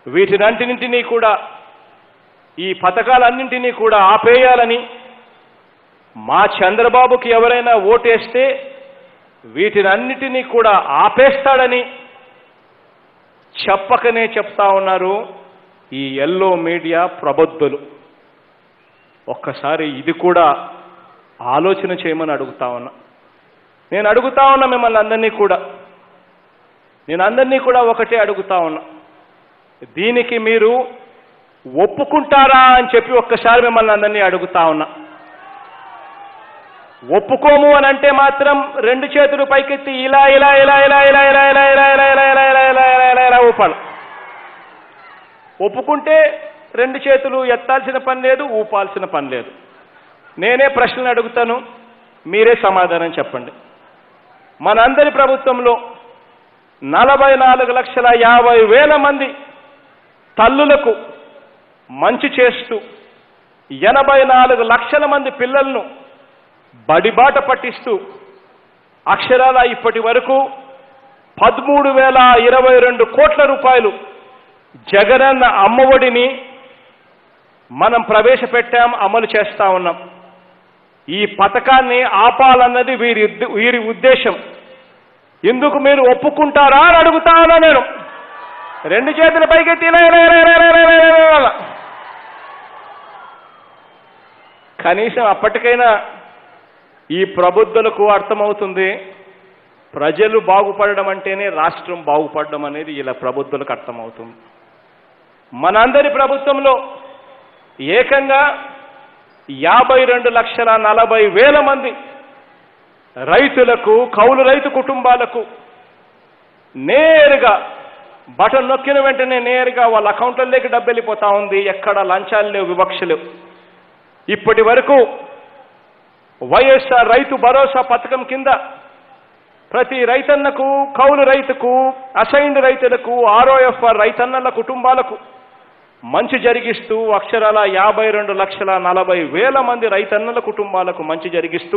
వీటినంటినింటినీ కూడా ఈ పథకాలన్నింటినీ కూడా ఆపేయాలని మా చంద్రబాబుకి ఎవరైనా ఓటేస్తే వీటినన్నిటినీ కూడా ఆపేస్తాడని చెప్పకనే చెప్తా ఉన్నారు ఈ ఎల్లో మీడియా ప్రబుద్ధులు ఒక్కసారి ఇది కూడా ఆలోచన చేయమని అడుగుతా ఉన్నా నేను అడుగుతా ఉన్నా మిమ్మల్ని అందరినీ కూడా నేను అందరినీ కూడా ఒకటే అడుగుతా ఉన్నా దీనికి మీరు ఒప్పుకుంటారా అని చెప్పి ఒక్కసారి మిమ్మల్ని అందరినీ అడుగుతా ఉన్నా ఒప్పుకోము అని అంటే మాత్రం రెండు చేతులు పైకెత్తి ఇలా ఇలా ఇలా ఇలా ఇలా ఇలా ఇలా ఇలా ఇలా ఇలా ఇలా ఇలా ఇలా ఇలా ఇలా ఇలా ఊపాలి ఒప్పుకుంటే రెండు చేతులు ఎత్తాల్సిన పని లేదు ఊపాల్సిన పని లేదు నేనే ప్రశ్నలు అడుగుతాను మీరే సమాధానం చెప్పండి మనందరి ప్రభుత్వంలో నలభై నాలుగు లక్షల యాభై వేల మంది తల్లులకు మంచి చేస్తూ ఎనభై నాలుగు లక్షల మంది పిల్లలను బడిబాట పట్టిస్తూ అక్షరాల ఇప్పటి వరకు పదమూడు వేల ఇరవై రెండు కోట్ల రూపాయలు జగనన్న అమ్మఒడిని మనం ప్రవేశపెట్టాం అమలు చేస్తా ఉన్నాం ఈ పథకాన్ని ఆపాలన్నది వీరి ఉద్ద- వీరి ఉద్దేశం ఎందుకు మీరు ఒప్పుకుంటారా అని అడుగుతా ఉన్నా నేను రెండు చేతుల పైకెత్తి ఇలా ఇలా ఇలా ఇలా ఇలా ఇలా ఇలా ఇలా ఇలా. కనీసం అప్పటికైనా ఈ ప్రబుద్ధులకు అర్థమవుతుంది ప్రజలు బాగుపడడం అంటేనే రాష్ట్రం బాగుపడడం అనేది ఇలా ప్రబుద్ధులకు అర్థమవుతుంది మనందరి ప్రభుత్వంలో ఏకంగా యాభై రెండు లక్షల నలభై వేల మంది రైతులకు కౌలు రైతు కుటుంబాలకు నేరుగా బటన్ నొక్కిన వెంటనే నేరుగా వాళ్ళ అకౌంట్లలోకి డబ్బు వెళ్ళిపోతా ఉంది ఎక్కడ లంచాలు లేవు వివక్ష లేవు ఇప్పటి వరకు వైఎస్ఆర్ రైతు భరోసా పథకం కింద ప్రతి రైతన్నకు కౌలు రైతుకు అసైన్డ్ రైతులకు ఆర్ఓఎఫ్ఆర్ రైతన్నల కుటుంబాలకు మంచి జరిగిస్తూ అక్షరాల యాభై రెండు లక్షల నలభై వేల మంది రైతన్నల కుటుంబాలకు మంచి జరిగిస్తూ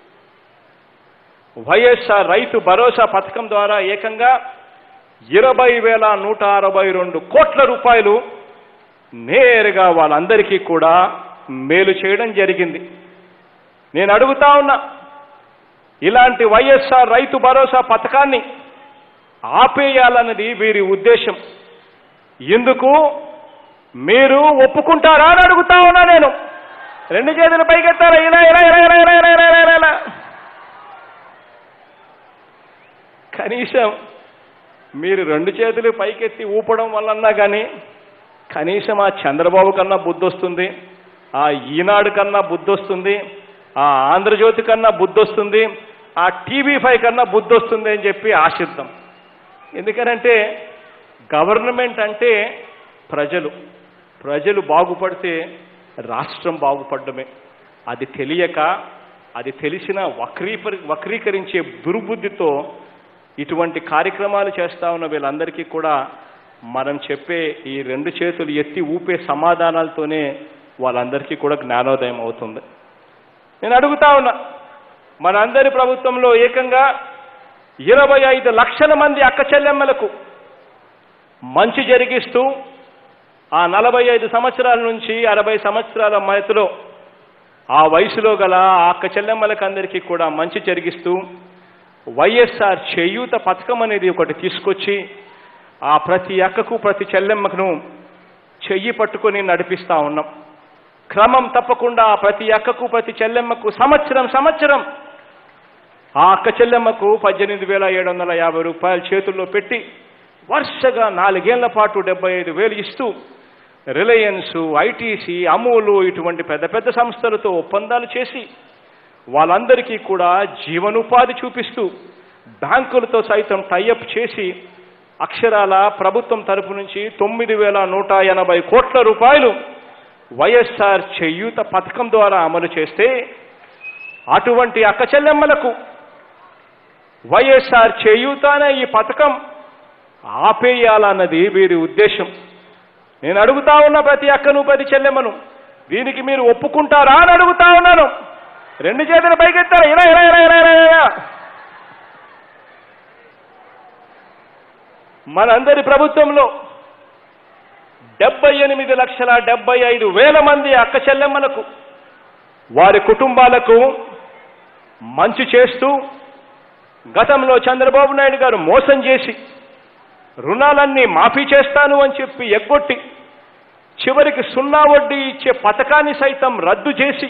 వైఎస్ఆర్ రైతు భరోసా పథకం ద్వారా ఏకంగా ఇరవై వేల నూట అరవై రెండు కోట్ల రూపాయలు నేరుగా వాళ్ళందరికీ కూడా మేలు చేయడం జరిగింది నేను అడుగుతా ఉన్నా ఇలాంటి వైఎస్ఆర్ రైతు భరోసా పథకాన్ని ఆపేయాలన్నది వీరి ఉద్దేశం ఎందుకు మీరు ఒప్పుకుంటారా అని అడుగుతా ఉన్నా నేను రెండు చేతులు పైకెత్తారా ఇలా ఇలా ఇలా ఇలా ఇలా ఇలా ఇలా ఇలా ఇలా కనీసం మీరు రెండు చేతులు పైకెత్తి ఊపడం వల్లన్నా కానీ కనీసం ఆ చంద్రబాబు కన్నా బుద్ధి వస్తుంది ఆ ఈనాడు కన్నా బుద్ధి వస్తుంది ఆ ఆంధ్రజ్యోతి కన్నా బుద్ధి వస్తుంది ఆ టీవీ ఫైవ్ కన్నా బుద్ధి వస్తుంది అని చెప్పి ఆశిద్దాం ఎందుకనంటే గవర్నమెంట్ అంటే ప్రజలు ప్రజలు బాగుపడితే రాష్ట్రం బాగుపడడమే అది తెలియక అది తెలిసిన వక్రీపరి వక్రీకరించే దుర్బుద్ధితో ఇటువంటి కార్యక్రమాలు చేస్తా ఉన్న వీళ్ళందరికీ కూడా మనం చెప్పే ఈ రెండు చేతులు ఎత్తి ఊపే సమాధానాలతోనే వాళ్ళందరికీ కూడా జ్ఞానోదయం అవుతుంది నేను అడుగుతా ఉన్నా మనందరి ప్రభుత్వంలో ఏకంగా ఇరవై ఐదు లక్షల మంది అక్క చెల్లెమ్మలకు మంచి జరిగిస్తూ ఆ నలభై ఐదు సంవత్సరాల నుంచి అరవై సంవత్సరాల మధ్యలో ఆ వయసులో గల ఆ అక్క చెల్లెమ్మలకు అందరికీ కూడా మంచి జరిగిస్తూ వైఎస్ఆర్ చేయూత పథకం అనేది ఒకటి తీసుకొచ్చి ఆ ప్రతి అక్కకు ప్రతి చెల్లెమ్మకును చెయ్యి పట్టుకొని నడిపిస్తా ఉన్నాం క్రమం తప్పకుండా ఆ ప్రతి అక్కకు ప్రతి చెల్లెమ్మకు సంవత్సరం సంవత్సరం ఆ అక్క చెల్లెమ్మకు పద్దెనిమిది వేల ఏడు వందల యాభై రూపాయలు చేతుల్లో పెట్టి వరుసగా నాలుగేళ్ల పాటు డెబ్బై ఐదు వేలు ఇస్తూ రిలయన్స్ ఐటీసీ అమూలు ఇటువంటి పెద్ద పెద్ద సంస్థలతో ఒప్పందాలు చేసి వాళ్ళందరికీ కూడా జీవనోపాధి చూపిస్తూ బ్యాంకులతో సైతం టైఅప్ చేసి అక్షరాల ప్రభుత్వం తరపు నుంచి తొమ్మిది వేల నూట ఎనభై కోట్ల రూపాయలు వైఎస్ఆర్ చేయూత పథకం ద్వారా అమలు చేస్తే అటువంటి అక్క చెల్లెమ్మలకు వైఎస్ఆర్ చేయూత అనే ఈ పథకం ఆపేయాలన్నది వీరి ఉద్దేశం నేను అడుగుతా ఉన్న ప్రతి అక్కను ప్రతి చెల్లెమ్మను దీనికి మీరు ఒప్పుకుంటారా అని అడుగుతా ఉన్నాను రెండు చేతులు పైకెత్తారు ఇలా ఇలా ఇలా ఇలా ఇలా ఇలా మనందరి ప్రభుత్వంలో డెబ్బై ఎనిమిది లక్షల డెబ్బై ఐదు వేల మంది అక్క చెల్లెమ్మలకు వారి కుటుంబాలకు మంచి చేస్తూ గతంలో చంద్రబాబు నాయుడు గారు మోసం చేసి రుణాలన్నీ మాఫీ చేస్తాను అని చెప్పి ఎగ్గొట్టి చివరికి సున్నా వడ్డీ ఇచ్చే పథకాన్ని సైతం రద్దు చేసి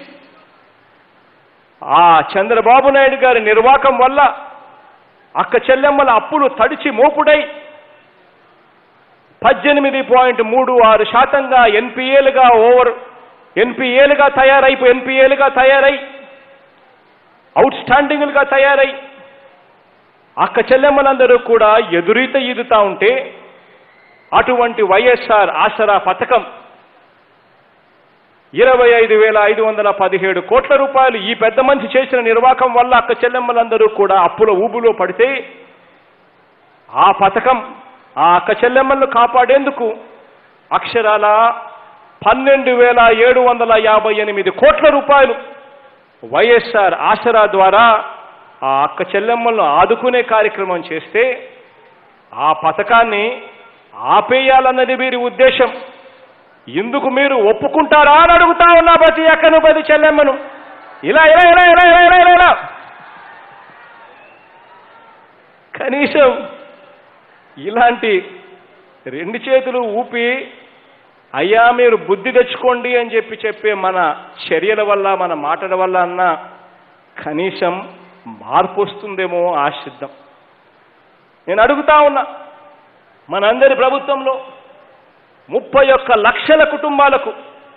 ఆ చంద్రబాబు నాయుడు గారి నిర్వాకం వల్ల అక్క చెల్లెమ్మల అప్పులు తడిచి మోపుడై పద్దెనిమిది పాయింట్ మూడు ఆరు శాతంగా ఎన్పిఏలుగా ఓవర్ ఎన్పిఏలుగా తయారైపు ఎన్పిఏలుగా తయారై అవుట్ స్టాండింగ్లుగా తయారై అక్క చెల్లెమ్మలందరూ కూడా ఎదురీత ఈదుతా ఉంటే అటువంటి వైఎస్ఆర్ ఆసరా పథకం ఇరవై ఐదు వేల ఐదు వందల పదిహేడు కోట్ల రూపాయలు ఈ పెద్ద మనిషి చేసిన నిర్వాకం వల్ల అక్క చెల్లెమ్మలందరూ కూడా అప్పుల ఊబులో పడితే ఆ పథకం ఆ అక్క చెల్లెమ్మలను కాపాడేందుకు అక్షరాల పన్నెండు వేల ఏడు వందల యాభై ఎనిమిది కోట్ల రూపాయలు వైఎస్ఆర్ ఆసరా ద్వారా ఆ అక్క చెల్లెమ్మలను ఆదుకునే కార్యక్రమం చేస్తే ఆ పథకాన్ని ఆపేయాలన్నది వీరి ఉద్దేశం ఇందుకు మీరు ఒప్పుకుంటారా అని అడుగుతా ఉన్నా ప్రతి అక్కను ప్రతి చెల్లెమ్మను ఇలా ఇలా ఇలా ఇలా ఇలా ఇలా ఇలా ఇలా కనీసం ఇలాంటి రెండు చేతులు ఊపి అయ్యా మీరు బుద్ధి తెచ్చుకోండి అని చెప్పి చెప్పే మన చర్యల వల్ల మన మాటల వల్ల అన్న కనీసం మార్పు వస్తుందేమో ఆశిద్దాం నేను అడుగుతా ఉన్నా మనందరి ప్రభుత్వంలో ముప్పై ఒక్క లక్షల కుటుంబాలకు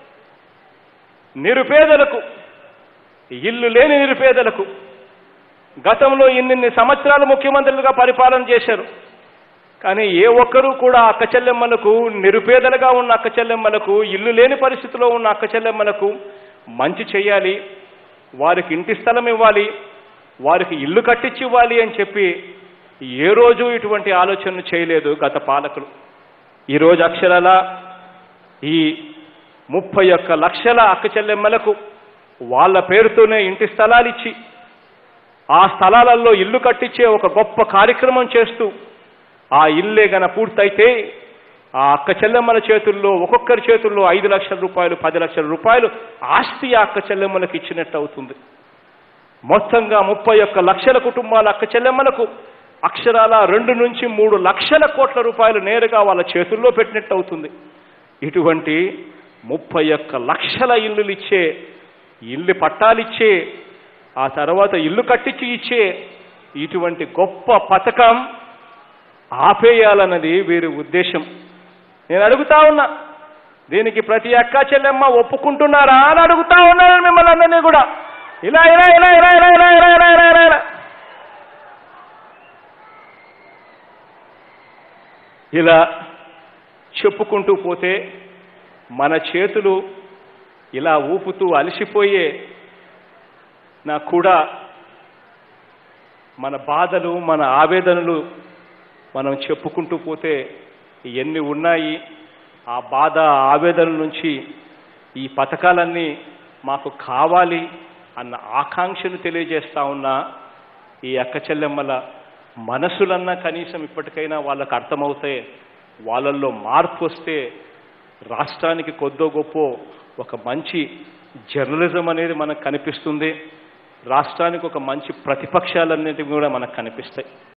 నిరుపేదలకు ఇల్లు లేని నిరుపేదలకు గతంలో ఇన్నిన్ని సంవత్సరాలు ముఖ్యమంత్రులుగా పరిపాలన చేశారు కానీ ఏ ఒక్కరూ కూడా అక్క చెల్లెమ్మలకు నిరుపేదలుగా ఉన్న అక్క చెల్లెమ్మలకు ఇల్లు లేని పరిస్థితిలో ఉన్న అక్క చెల్లెమ్మలకు మంచి చేయాలి వారికి ఇంటి స్థలం ఇవ్వాలి వారికి ఇల్లు కట్టించి ఇవ్వాలి అని చెప్పి ఏ రోజు ఇటువంటి ఆలోచనలు చేయలేదు గత పాలకులు ఈరోజు అక్షరాల ఈ ముప్పై ఒక్క లక్షల అక్క చెల్లెమ్మలకు వాళ్ళ పేరుతోనే ఇంటి స్థలాలు ఇచ్చి ఆ స్థలాలలో ఇల్లు కట్టించే ఒక గొప్ప కార్యక్రమం చేస్తూ ఆ ఇల్లే గన పూర్తయితే ఆ అక్క చెల్లెమ్మల చేతుల్లో ఒక్కొక్కరి చేతుల్లో ఐదు లక్షల రూపాయలు పది లక్షల రూపాయలు ఆస్తి ఆ అక్క చెల్లెమ్మలకు ఇచ్చినట్టు అవుతుంది మొత్తంగా ముప్పై ఒక్క లక్షల కుటుంబాల అక్క చెల్లెమ్మలకు అక్షరాల రెండు నుంచి మూడు లక్షల కోట్ల రూపాయలు నేరుగా వాళ్ళ చేతుల్లో పెట్టినట్టు అవుతుంది ఇటువంటి ముప్పై ఒక్క లక్షల ఇల్లులు ఇచ్చే ఇల్లు పట్టాలిచ్చే ఆ తర్వాత ఇల్లు కట్టించి ఇచ్చే ఇటువంటి గొప్ప పథకం ఆపేయాలన్నది వీరి ఉద్దేశం నేను అడుగుతా ఉన్నా దీనికి ప్రతి అక్క చెల్లెమ్మ ఒప్పుకుంటున్నారా అని అడుగుతా ఉన్నాను మిమ్మల్ని అందరినీ కూడా ఇలా ఇలా ఇలా ఇలా ఇలా ఇలా ఇలా ఇలా ఇలా ఇలా ఇలా ఇలా చెప్పుకుంటూ పోతే మన చేతులు ఇలా ఊపుతూ అలసిపోయే నాకు కూడా మన బాధలు మన ఆవేదనలు మనం చెప్పుకుంటూ పోతే ఎన్ని ఉన్నాయి ఆ బాధ ఆ ఆవేదన నుంచి ఈ పథకాలన్నీ మాకు కావాలి అన్న ఆకాంక్షను తెలియజేస్తా ఉన్న ఈ అక్క చెల్లెమ్మల మనసులన్నా కనీసం ఇప్పటికైనా వాళ్ళకు అర్థమవుతే వాళ్ళల్లో మార్పు వస్తే రాష్ట్రానికి కొద్దో గొప్ప ఒక మంచి జర్నలిజం అనేది మనకు కనిపిస్తుంది రాష్ట్రానికి ఒక మంచి ప్రతిపక్షాలన్నిటివి కూడా మనకు కనిపిస్తాయి